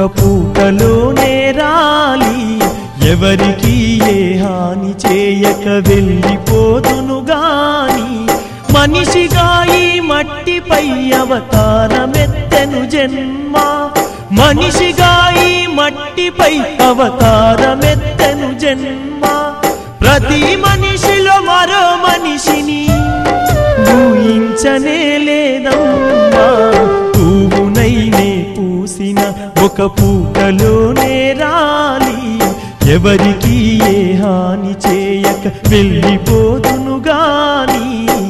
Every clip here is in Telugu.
పూటలోనే రాలి ఎవరికి ఏ హాని చేయక వెళ్ళిపోదును గాని మనిషిగా ఈ మట్టిపై అవతారమెత్తెను జన్మ మనిషిగా ఈ మట్టిపై అవతారమెత్తెను జన్మ ప్రతి మనిషిలో మరో మనిషిని ఊహించనే లేదమ్మా పువ్వునైనే పూసిన ఒక పూటలోనే రాలి ఎవరికి ఏ హాని చేయక వెళ్ళిపోదును గాని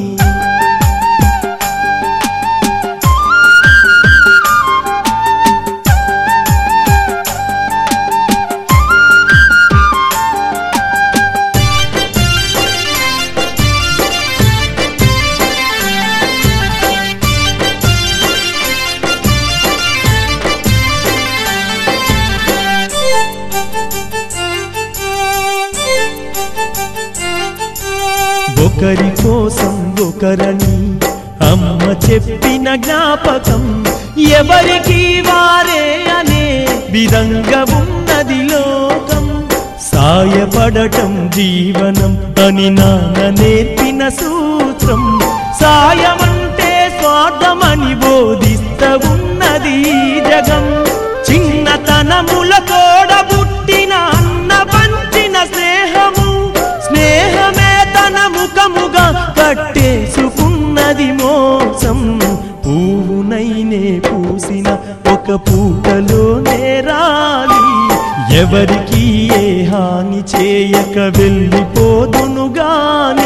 ఒకరి కోసం ఒకరని అమ్మ చెప్పిన జ్ఞాపకం ఎవరికి వారే అనే విధంగా ఉన్నది లోకం సాయపడటం జీవనం అని నాన్న నేర్పిన సూత్రం సాయమంటే స్వార్థమని బోధిస్త ఉన్నది ఈ జగం చిన్నతనముల తోడబుట్టిన అన్న పంచిన స్నేహము స్నేహమే తన ముఖముగా కట్టేసుకున్నది మోసం పువ్వునైనే పూసిన ఒక పూటలోనే రాలి ఎవరికి ఏ హాని చేయక వెళ్ళిపోదును గాని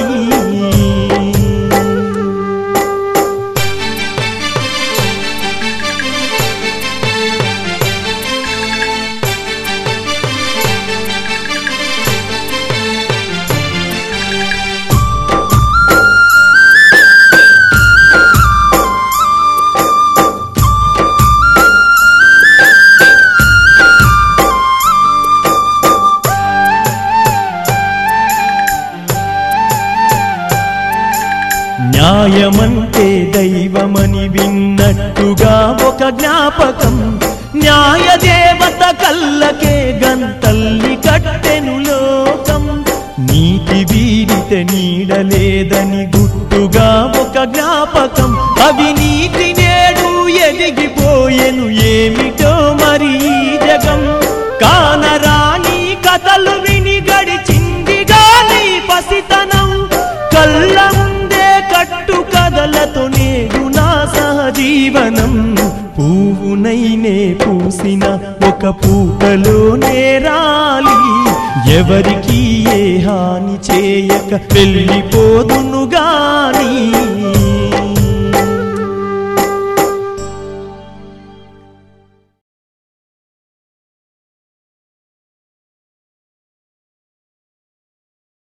న్యాయమంటే దైవమని విన్నట్టుగా ఒక జ్ఞాపకం న్యాయ దేవత కళ్ళకే గంతల్లి కట్టెను లోకం నీతి వీరితే నీడలేదని గుట్టుగా ఒక జ్ఞాపకం అవినీతి నేడు ఎదిగిపోయెను ఏమిటో మరి ఈ జగం కానరాని కథలు విని గడిచింది గాని పసితనం కళ్ళ ముందే కట్టు కథలతో నేడు నా సహజీవనం పువ్వునైనే పూసిన ఒక పూటలోనే రాలి ఎవరికి ఏ హాని చేయక వెళ్ళిపోదును గాని